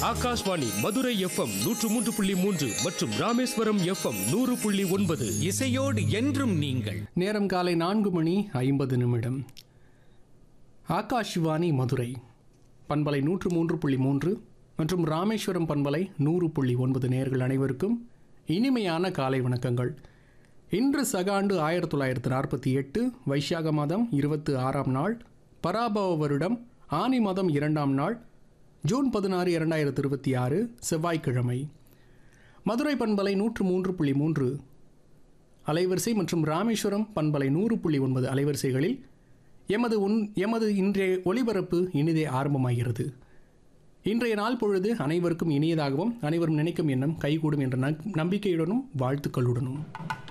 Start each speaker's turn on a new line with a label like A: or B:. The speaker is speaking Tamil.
A: ஆகாஷ்வாணி மதுரை எஃப்எம் நூற்று மூன்று புள்ளி மூன்று மற்றும் ராமேஸ்வரம் எஃப்எம் நூறு புள்ளி ஒன்பது
B: இசையோடு என்றும் நீங்கள்
C: நேரம் காலை நான்கு மணி ஐம்பது நிமிடம் ஆகாஷ்வாணி மதுரை பண்பலை நூற்று மூன்று புள்ளி மூன்று மற்றும் ராமேஸ்வரம் பண்பலை நூறு புள்ளி ஒன்பது நேர்கள் அனைவருக்கும் இனிமையான காலை வணக்கங்கள் இன்று சகாண்டு ஆயிரத்தி தொள்ளாயிரத்து நாற்பத்தி எட்டு வைசாக மாதம் இருபத்தி ஆறாம் நாள் பராபவ வருடம் ஆனி மாதம் இரண்டாம் நாள் ஜூன் பதினாறு இரண்டாயிரத்து இருபத்தி ஆறு செவ்வாய்க்கிழமை மதுரை பண்பலை நூற்று மூன்று புள்ளி மூன்று அலைவரிசை மற்றும் ராமேஸ்வரம் பண்பலை நூறு புள்ளி ஒன்பது அலைவரிசைகளில் எமது உன் எமது இன்றைய ஒளிபரப்பு இனிதே ஆரம்பமாகிறது இன்றைய நாள் பொழுது அனைவருக்கும் இனியதாகவும் அனைவரும் நினைக்கும் எண்ணம் கைகூடும் என்ற நக்- நம்பிக்கையுடனும் வாழ்த்துக்களுடனும்